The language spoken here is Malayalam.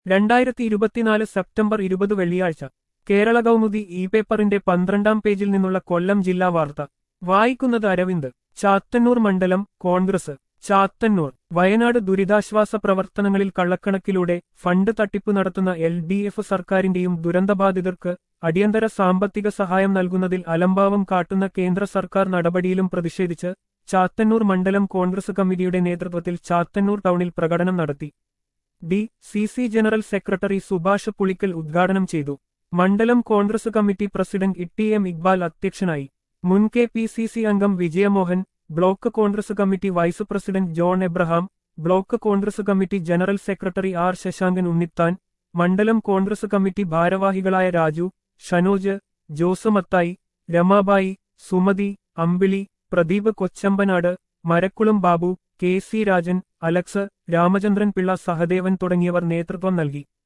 രണ്ടായിരത്തി ഇരുപത്തിനാല് സെപ്റ്റംബർ ഇരുപത് വെള്ളിയാഴ്ച കേരള കൗമുദി ഇ പേപ്പറിന്റെ പന്ത്രണ്ടാം പേജിൽ നിന്നുള്ള കൊല്ലം ജില്ലാ വാർത്ത വായിക്കുന്നത് അരവിന്ദ് ചാത്തന്നൂർ മണ്ഡലം കോൺഗ്രസ് ചാത്തന്നൂർ വയനാട് ദുരിതാശ്വാസ പ്രവർത്തനങ്ങളിൽ കള്ളക്കണക്കിലൂടെ ഫണ്ട് തട്ടിപ്പ് നടത്തുന്ന എൽ ഡി എഫ് സർക്കാരിന്റെയും ദുരന്തബാധിതർക്ക് അടിയന്തര സാമ്പത്തിക സഹായം നൽകുന്നതിൽ അലംഭാവം കാട്ടുന്ന കേന്ദ്ര സർക്കാർ നടപടിയിലും പ്രതിഷേധിച്ച് ചാത്തന്നൂർ മണ്ഡലം കോൺഗ്രസ് കമ്മിറ്റിയുടെ നേതൃത്വത്തിൽ ചാത്തന്നൂർ ടൗണിൽ പ്രകടനം നടത്തി D C C general secretary Subhash Pulickal ഉദ്ഘാടനം ചെയ്തു മണ്ഡലം Congress committee president E M Iqbal അധ്യക്ഷനായി മുൻ കെ പി സി സി അംഗം Vijayamohan block Congress committee vice president John Abraham block Congress committee general secretary R Sasankan Unnithan മണ്ഡലം കോൺഗ്രസ് കമ്മിറ്റി ഭാരവാഹികളായ രാജു ഷനോജ് ജോസ് മത്തായി രമാബായി സുമതി അമ്പിളി പ്രദീപ് കൊച്ചമ്പനാട് മരക്കുളം ബാബു കെ സി രാജൻ അലക്സ് രാമചന്ദ്രൻ പിള്ള സഹദേവൻ തുടങ്ങിയവർ നേതൃത്വം നൽകി